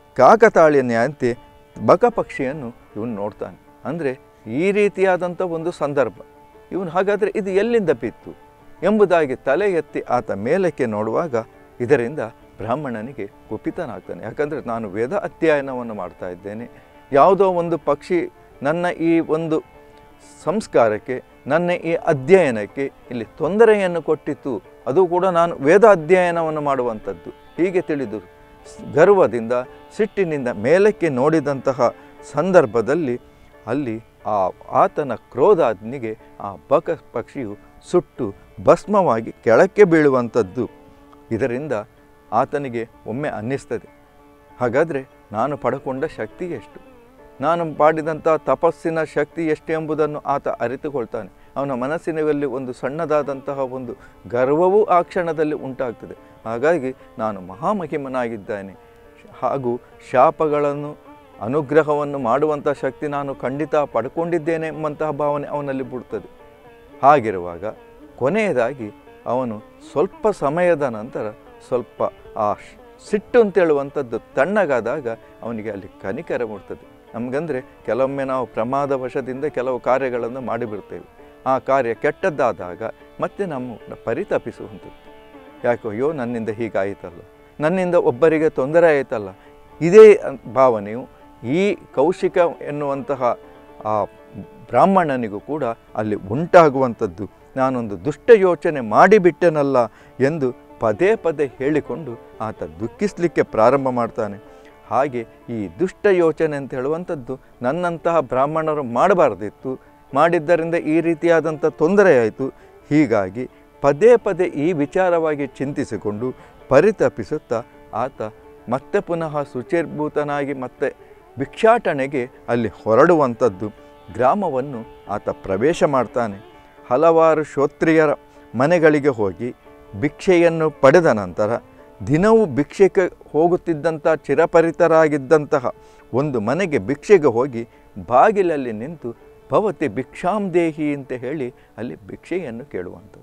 ಕಾಕತಾಳೀಯಂತೆ ಬಕಪಕ್ಷಿಯನ್ನು ಇವನು ನೋಡ್ತಾನೆ ಅಂದರೆ ಈ ರೀತಿಯಾದಂಥ ಒಂದು ಸಂದರ್ಭ ಇವನು ಹಾಗಾದರೆ ಇದು ಎಲ್ಲಿಂದ ಬಿತ್ತು ಎಂಬುದಾಗಿ ತಲೆ ಎತ್ತಿ ಆತ ಮೇಲಕ್ಕೆ ನೋಡುವಾಗ ಇದರಿಂದ ಬ್ರಾಹ್ಮಣನಿಗೆ ಕುಪಿತನಾಗ್ತಾನೆ ಯಾಕಂದರೆ ನಾನು ವೇದ ಅಧ್ಯಯನವನ್ನು ಮಾಡ್ತಾ ಇದ್ದೇನೆ ಯಾವುದೋ ಒಂದು ಪಕ್ಷಿ ನನ್ನ ಈ ಒಂದು ಸಂಸ್ಕಾರಕ್ಕೆ ನನ್ನ ಈ ಅಧ್ಯಯನಕ್ಕೆ ಇಲ್ಲಿ ತೊಂದರೆಯನ್ನು ಕೊಟ್ಟಿತ್ತು ಅದು ಕೂಡ ನಾನು ವೇದ ಅಧ್ಯಯನವನ್ನು ಮಾಡುವಂಥದ್ದು ಹೀಗೆ ತಿಳಿದು ಸ್- ಗರ್ವದಿಂದ ಸಿಟ್ಟಿನಿಂದ ಮೇಲಕ್ಕೆ ನೋಡಿದಂತಹ ಸಂದರ್ಭದಲ್ಲಿ ಅಲ್ಲಿ ಆ ಆತನ ಕ್ರೋಧಾಗ್ನಿಗೆ ಆ ಬಕ ಪಕ್ಷಿಯು ಸುಟ್ಟು ಭಸ್ಮವಾಗಿ ಕೆಳಕ್ಕೆ ಬೀಳುವಂಥದ್ದು ಇದರಿಂದ ಆತನಿಗೆ ಒಮ್ಮೆ ಅನ್ನಿಸ್ತದೆ ಹಾಗಾದರೆ ನಾನು ಪಡ್ಕೊಂಡ ಶಕ್ತಿ ಎಷ್ಟು ನಾನು ಮಾಡಿದಂಥ ತಪಸ್ಸಿನ ಶಕ್ತಿ ಎಷ್ಟು ಎಂಬುದನ್ನು ಆತ ಅರಿತುಕೊಳ್ತಾನೆ ಅವನ ಮನಸ್ಸಿನಲ್ಲಿ ಒಂದು ಸಣ್ಣದಾದಂತಹ ಒಂದು ಗರ್ವವೂ ಆ ಕ್ಷಣದಲ್ಲಿ ಉಂಟಾಗ್ತದೆ ಹಾಗಾಗಿ ನಾನು ಮಹಾಮಹಿಮನಾಗಿದ್ದೇನೆ ಹಾಗೂ ಶಾಪಗಳನ್ನು ಅನುಗ್ರಹವನ್ನು ಮಾಡುವಂಥ ಶಕ್ತಿ ನಾನು ಖಂಡಿತ ಪಡ್ಕೊಂಡಿದ್ದೇನೆ ಎಂಬಂತಹ ಭಾವನೆ ಅವನಲ್ಲಿ ಬಿಡ್ತದೆ ಹಾಗಿರುವಾಗ ಕೊನೆಯದಾಗಿ ಅವನು ಸ್ವಲ್ಪ ಸಮಯದ ನಂತರ ಸ್ವಲ್ಪ ಆ ಶ್- ಸಿಟ್ಟು ಅಂತೇಳುವಂಥದ್ದು ತಣ್ಣಗಾದಾಗ ಅವನಿಗೆ ಅಲ್ಲಿ ಕನಿಕರ ಮೂಡ್ತದೆ ನಮಗಂದರೆ ಕೆಲವೊಮ್ಮೆ ನಾವು ಪ್ರಮಾದ ವಶದಿಂದ ಕೆಲವು ಕಾರ್ಯಗಳನ್ನು ಮಾಡಿಬಿಡ್ತೇವೆ ಆ ಕಾರ್ಯ ಕೆಟ್ಟದ್ದಾದಾಗ ಮತ್ತೆ ನಮ್ಮ ಪರಿತಪಿಸುವಂಥದ್ದು ಯಾಕೋ ಅಯ್ಯೋ ನನ್ನಿಂದ ಹೀಗಾಯಿತಲ್ಲ ನನ್ನಿಂದ ಒಬ್ಬರಿಗೆ ತೊಂದರೆ ಆಯಿತಲ್ಲ ಇದೇ ಅನ್- ಭಾವನೆಯು ಈ ಕೌಶಿಕ ಎನ್ನುವಂತಹ ಆ ಬ್ರಾಹ್ಮಣನಿಗೂ ಕೂಡ ಅಲ್ಲಿ ಉಂಟಾಗುವಂಥದ್ದು ನಾನೊಂದು ದುಷ್ಟ ಯೋಚನೆ ಮಾಡಿಬಿಟ್ಟೆನಲ್ಲ ಎಂದು ಪದೇ ಪದೇ ಹೇಳಿಕೊಂಡು ಆತ ದುಃಖಿಸಲಿಕ್ಕೆ ಪ್ರಾರಂಭ ಮಾಡ್ತಾನೆ ಹಾಗೆ ಈ ದುಷ್ಟ ಯೋಚನೆ ಅಂತ ಹೇಳುವಂಥದ್ದು ನನ್ನಂತಹ ಬ್ರಾಹ್ಮಣರು ಮಾಡಬಾರ್ದಿತ್ತು ಮಾಡಿದ್ದರಿಂದ ಈ ರೀತಿಯಾದಂಥ ತೊಂದರೆ ಆಯಿತು ಹೀಗಾಗಿ ಪದೇ ಪದೇ ಈ ವಿಚಾರವಾಗಿ ಚಿಂತಿಸಿಕೊಂಡು ಪರಿತಪಿಸುತ್ತಾ ಆತ ಮತ್ತೆ ಪುನಃ ಶುಚಿರ್ಭೂತನಾಗಿ ಮತ್ತೆ ಭಿಕ್ಷಾಟನೆಗೆ ಅಲ್ಲಿ ಹೊರಡುವಂಥದ್ದು ಗ್ರಾಮವನ್ನು ಆತ ಪ್ರವೇಶ ಮಾಡ್ತಾನೆ ಹಲವಾರು ಶ್ರೋತ್ರಿಯರ ಮನೆಗಳಿಗೆ ಹೋಗಿ ಭಿಕ್ಷೆಯನ್ನು ಪಡೆದ ನಂತರ ದಿನವೂ ಭಿಕ್ಷೆಗೆ ಹೋಗುತ್ತಿದ್ದಂಥ ಚಿರಪರಿತರಾಗಿದ್ದಂತಹ ಒಂದು ಮನೆಗೆ ಭಿಕ್ಷೆಗೆ ಹೋಗಿ ಬಾಗಿಲಲ್ಲಿ ನಿಂತು ಭವತಿ ಭಿಕ್ಷಾಂ ದೇಹಿ ಅಂತ ಹೇಳಿ ಅಲ್ಲಿ ಭಿಕ್ಷೆಯನ್ನು ಕೇಳುವಂಥದ್ದು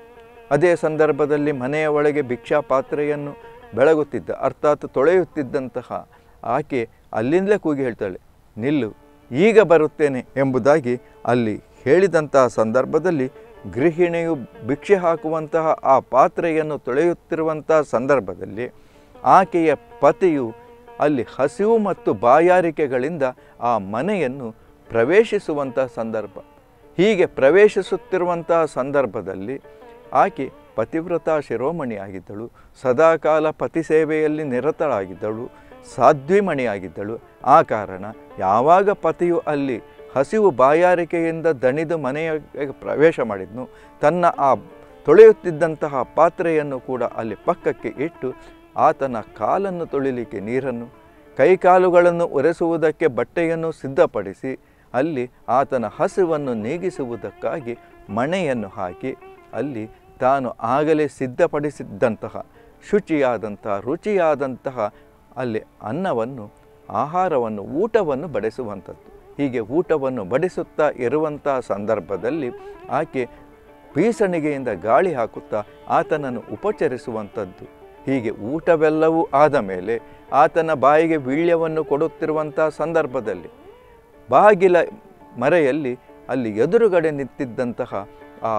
ಅದೇ ಸಂದರ್ಭದಲ್ಲಿ ಮನೆಯ ಒಳಗೆ ಭಿಕ್ಷಾ ಪಾತ್ರೆಯನ್ನು ಬೆಳಗುತ್ತಿದ್ದ ಅರ್ಥಾತ್ ತೊಳೆಯುತ್ತಿದ್ದಂತಹ ಆಕೆ ಅಲ್ಲಿಂದಲೇ ಕೂಗಿ ಹೇಳ್ತಾಳೆ ನಿಲ್ಲು ಈಗ ಬರುತ್ತೇನೆ ಎಂಬುದಾಗಿ ಅಲ್ಲಿ ಹೇಳಿದಂತಹ ಸಂದರ್ಭದಲ್ಲಿ ಗೃಹಿಣಿಯು ಭಿಕ್ಷೆ ಹಾಕುವಂತಹ ಆ ಪಾತ್ರೆಯನ್ನು ತೊಳೆಯುತ್ತಿರುವಂತಹ ಸಂದರ್ಭದಲ್ಲಿ ಆಕೆಯ ಪತಿಯು ಅಲ್ಲಿ ಹಸಿವು ಮತ್ತು ಬಾಯಾರಿಕೆಗಳಿಂದ ಆ ಮನೆಯನ್ನು ಪ್ರವೇಶಿಸುವಂತಹ ಸಂದರ್ಭ ಹೀಗೆ ಪ್ರವೇಶಿಸುತ್ತಿರುವಂತಹ ಸಂದರ್ಭದಲ್ಲಿ ಆಕೆ ಪತಿವ್ರತ ಶಿರೋಮಣಿಯಾಗಿದ್ದಳು ಸದಾಕಾಲ ಪತಿ ಸೇವೆಯಲ್ಲಿ ನಿರತಳಾಗಿದ್ದಳು ಸಾಧ್ವಿಮಣಿಯಾಗಿದ್ದಳು ಆ ಕಾರಣ ಯಾವಾಗ ಪತಿಯು ಅಲ್ಲಿ ಹಸಿವು ಬಾಯಾರಿಕೆಯಿಂದ ದಣಿದು ಮನೆಯ ಪ್ರವೇಶ ಮಾಡಿದ್ನು ತನ್ನ ಆ ತೊಳೆಯುತ್ತಿದ್ದಂತಹ ಪಾತ್ರೆಯನ್ನು ಕೂಡ ಅಲ್ಲಿ ಪಕ್ಕಕ್ಕೆ ಇಟ್ಟು ಆತನ ಕಾಲನ್ನು ತೊಳಿಲಿಕ್ಕೆ ನೀರನ್ನು ಕೈಕಾಲುಗಳನ್ನು ಒರೆಸುವುದಕ್ಕೆ ಬಟ್ಟೆಯನ್ನು ಸಿದ್ಧಪಡಿಸಿ ಅಲ್ಲಿ ಆತನ ಹಸಿವನ್ನು ನೀಗಿಸುವುದಕ್ಕಾಗಿ ಮಣೆಯನ್ನು ಹಾಕಿ ಅಲ್ಲಿ ತಾನು ಆಗಲೇ ಸಿದ್ಧಪಡಿಸಿದ್ದಂತಹ ಶುಚಿಯಾದಂತಹ ರುಚಿಯಾದಂತಹ ಅಲ್ಲಿ ಅನ್ನವನ್ನು ಆಹಾರವನ್ನು ಊಟವನ್ನು ಬಡಿಸುವಂಥದ್ದು ಹೀಗೆ ಊಟವನ್ನು ಬಡಿಸುತ್ತಾ ಇರುವಂತಹ ಸಂದರ್ಭದಲ್ಲಿ ಆಕೆ ಬೀಸಣಿಗೆಯಿಂದ ಗಾಳಿ ಹಾಕುತ್ತಾ ಆತನನ್ನು ಉಪಚರಿಸುವಂಥದ್ದು ಹೀಗೆ ಊಟವೆಲ್ಲವೂ ಆದ ಮೇಲೆ ಆತನ ಬಾಯಿಗೆ ವೀಳ್ಯವನ್ನು ಕೊಡುತ್ತಿರುವಂಥ ಸಂದರ್ಭದಲ್ಲಿ ಬಾಗಿಲ ಮರೆಯಲ್ಲಿ ಅಲ್ಲಿ ಎದುರುಗಡೆ ನಿಂತಿದ್ದಂತಹ ಆ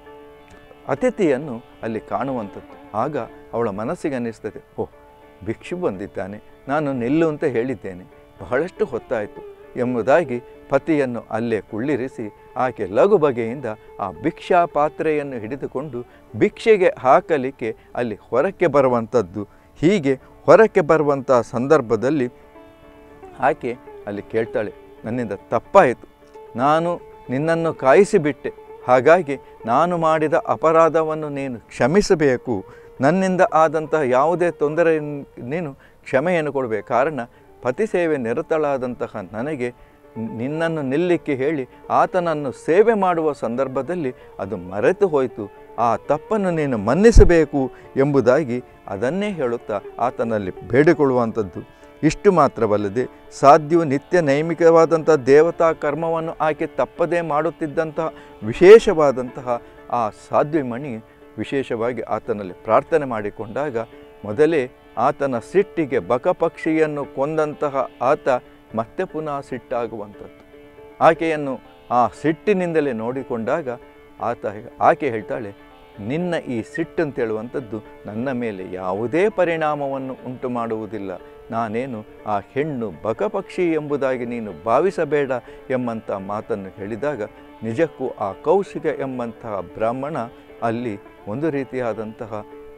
ಅತಿಥಿಯನ್ನು ಅಲ್ಲಿ ಕಾಣುವಂಥದ್ದು ಆಗ ಅವಳ ಮನಸ್ಸಿಗೆ ಅನ್ನಿಸ್ತದೆ ಓಹ್ ಭಿಕ್ಷು ಬಂದಿದ್ದಾನೆ ನಾನು ನಿಲ್ಲು ಅಂತ ಹೇಳಿದ್ದೇನೆ ಬಹಳಷ್ಟು ಹೊತ್ತಾಯಿತು ಎಂಬುದಾಗಿ ಪತಿಯನ್ನು ಅಲ್ಲೇ ಕುಳ್ಳಿರಿಸಿ ಆಕೆ ಲಘು ಬಗೆಯಿಂದ ಆ ಭಿಕ್ಷಾ ಪಾತ್ರೆಯನ್ನು ಹಿಡಿದುಕೊಂಡು ಭಿಕ್ಷೆಗೆ ಹಾಕಲಿಕ್ಕೆ ಅಲ್ಲಿ ಹೊರಕ್ಕೆ ಬರುವಂಥದ್ದು ಹೀಗೆ ಹೊರಕ್ಕೆ ಬರುವಂಥ ಸಂದರ್ಭದಲ್ಲಿ ಆಕೆ ಅಲ್ಲಿ ಕೇಳ್ತಾಳೆ ನನ್ನಿಂದ ತಪ್ಪಾಯಿತು ನಾನು ನಿನ್ನನ್ನು ಕಾಯಿಸಿಬಿಟ್ಟೆ ಹಾಗಾಗಿ ನಾನು ಮಾಡಿದ ಅಪರಾಧವನ್ನು ನೀನು ಕ್ಷಮಿಸಬೇಕು ನನ್ನಿಂದ ಆದಂತಹ ಯಾವುದೇ ತೊಂದರೆ ನೀನು ಕ್ಷಮೆಯನ್ನು ಕೊಡಬೇಕು ಕಾರಣ ಪತಿ ಸೇವೆ ನಿರತಳಾದಂತಹ ನನಗೆ ನಿನ್ನನ್ನು ನಿಲ್ಲಿಕ್ಕೆ ಹೇಳಿ ಆತನನ್ನು ಸೇವೆ ಮಾಡುವ ಸಂದರ್ಭದಲ್ಲಿ ಅದು ಮರೆತು ಹೋಯಿತು ಆ ತಪ್ಪನ್ನು ನೀನು ಮನ್ನಿಸಬೇಕು ಎಂಬುದಾಗಿ ಅದನ್ನೇ ಹೇಳುತ್ತಾ ಆತನಲ್ಲಿ ಬೇಡಿಕೊಳ್ಳುವಂಥದ್ದು ಇಷ್ಟು ಮಾತ್ರವಲ್ಲದೆ ಸಾಧ್ಯವು ನಿತ್ಯ ನೈಮಿಕವಾದಂಥ ದೇವತಾ ಕರ್ಮವನ್ನು ಆಕೆ ತಪ್ಪದೇ ಮಾಡುತ್ತಿದ್ದಂತಹ ವಿಶೇಷವಾದಂತಹ ಆ ಸಾಧ್ವಿಮಣಿ ವಿಶೇಷವಾಗಿ ಆತನಲ್ಲಿ ಪ್ರಾರ್ಥನೆ ಮಾಡಿಕೊಂಡಾಗ ಮೊದಲೇ ಆತನ ಸಿಟ್ಟಿಗೆ ಬಕಪಕ್ಷಿಯನ್ನು ಕೊಂದಂತಹ ಆತ ಮತ್ತೆ ಪುನಃ ಸಿಟ್ಟಾಗುವಂಥದ್ದು ಆಕೆಯನ್ನು ಆ ಸಿಟ್ಟಿನಿಂದಲೇ ನೋಡಿಕೊಂಡಾಗ ಆತ ಆಕೆ ಹೇಳ್ತಾಳೆ ನಿನ್ನ ಈ ಸಿಟ್ಟು ಅಂತೇಳುವಂಥದ್ದು ನನ್ನ ಮೇಲೆ ಯಾವುದೇ ಪರಿಣಾಮವನ್ನು ಉಂಟು ಮಾಡುವುದಿಲ್ಲ ನಾನೇನು ಆ ಹೆಣ್ಣು ಬಕಪಕ್ಷಿ ಎಂಬುದಾಗಿ ನೀನು ಭಾವಿಸಬೇಡ ಎಂಬಂಥ ಮಾತನ್ನು ಹೇಳಿದಾಗ ನಿಜಕ್ಕೂ ಆ ಕೌಶಿಕ ಎಂಬಂತಹ ಬ್ರಾಹ್ಮಣ ಅಲ್ಲಿ ಒಂದು ರೀತಿಯಾದಂತಹ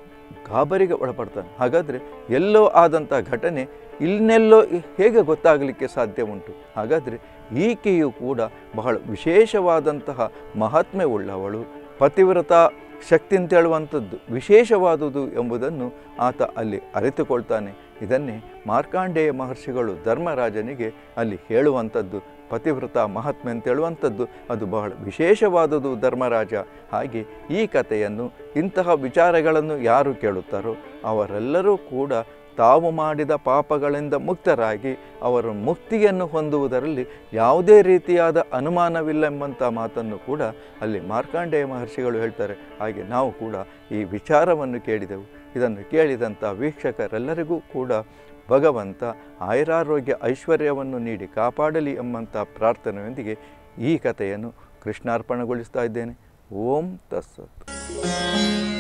ಗಾಬರಿಗೆ ಒಳಪಡ್ತಾನೆ ಹಾಗಾದರೆ ಎಲ್ಲೋ ಆದಂಥ ಘಟನೆ ಇನ್ನೆಲ್ಲೋ ಹೇಗೆ ಗೊತ್ತಾಗಲಿಕ್ಕೆ ಸಾಧ್ಯ ಉಂಟು ಹಾಗಾದರೆ ಈಕೆಯು ಕೂಡ ಬಹಳ ವಿಶೇಷವಾದಂತಹ ಮಹಾತ್ಮೆ ಉಳ್ಳವಳು ಪತಿವ್ರತ ಶಕ್ತಿ ಅಂತ ಹೇಳುವಂಥದ್ದು ವಿಶೇಷವಾದುದು ಎಂಬುದನ್ನು ಆತ ಅಲ್ಲಿ ಅರಿತುಕೊಳ್ತಾನೆ ಇದನ್ನೇ ಮಾರ್ಕಾಂಡೇಯ ಮಹರ್ಷಿಗಳು ಧರ್ಮರಾಜನಿಗೆ ಅಲ್ಲಿ ಹೇಳುವಂಥದ್ದು ಪತಿವ್ರತ ಮಹಾತ್ಮೆ ಅಂತ ಹೇಳುವಂಥದ್ದು ಅದು ಬಹಳ ವಿಶೇಷವಾದುದು ಧರ್ಮರಾಜ ಹಾಗೆ ಈ ಕಥೆಯನ್ನು ಇಂತಹ ವಿಚಾರಗಳನ್ನು ಯಾರು ಕೇಳುತ್ತಾರೋ ಅವರೆಲ್ಲರೂ ಕೂಡ ತಾವು ಮಾಡಿದ ಪಾಪಗಳಿಂದ ಮುಕ್ತರಾಗಿ ಅವರು ಮುಕ್ತಿಯನ್ನು ಹೊಂದುವುದರಲ್ಲಿ ಯಾವುದೇ ರೀತಿಯಾದ ಅನುಮಾನವಿಲ್ಲ ಎಂಬಂಥ ಮಾತನ್ನು ಕೂಡ ಅಲ್ಲಿ ಮಾರ್ಕಾಂಡೇಯ ಮಹರ್ಷಿಗಳು ಹೇಳ್ತಾರೆ ಹಾಗೆ ನಾವು ಕೂಡ ಈ ವಿಚಾರವನ್ನು ಕೇಳಿದೆವು ಇದನ್ನು ಕೇಳಿದಂಥ ವೀಕ್ಷಕರೆಲ್ಲರಿಗೂ ಕೂಡ ಭಗವಂತ ಆಯುರಾರೋಗ್ಯ ಐಶ್ವರ್ಯವನ್ನು ನೀಡಿ ಕಾಪಾಡಲಿ ಎಂಬಂಥ ಪ್ರಾರ್ಥನೆಯೊಂದಿಗೆ ಈ ಕಥೆಯನ್ನು ಕೃಷ್ಣಾರ್ಪಣೆಗೊಳಿಸ್ತಾ ಇದ್ದೇನೆ ಓಂ ತಸ್ಸತ್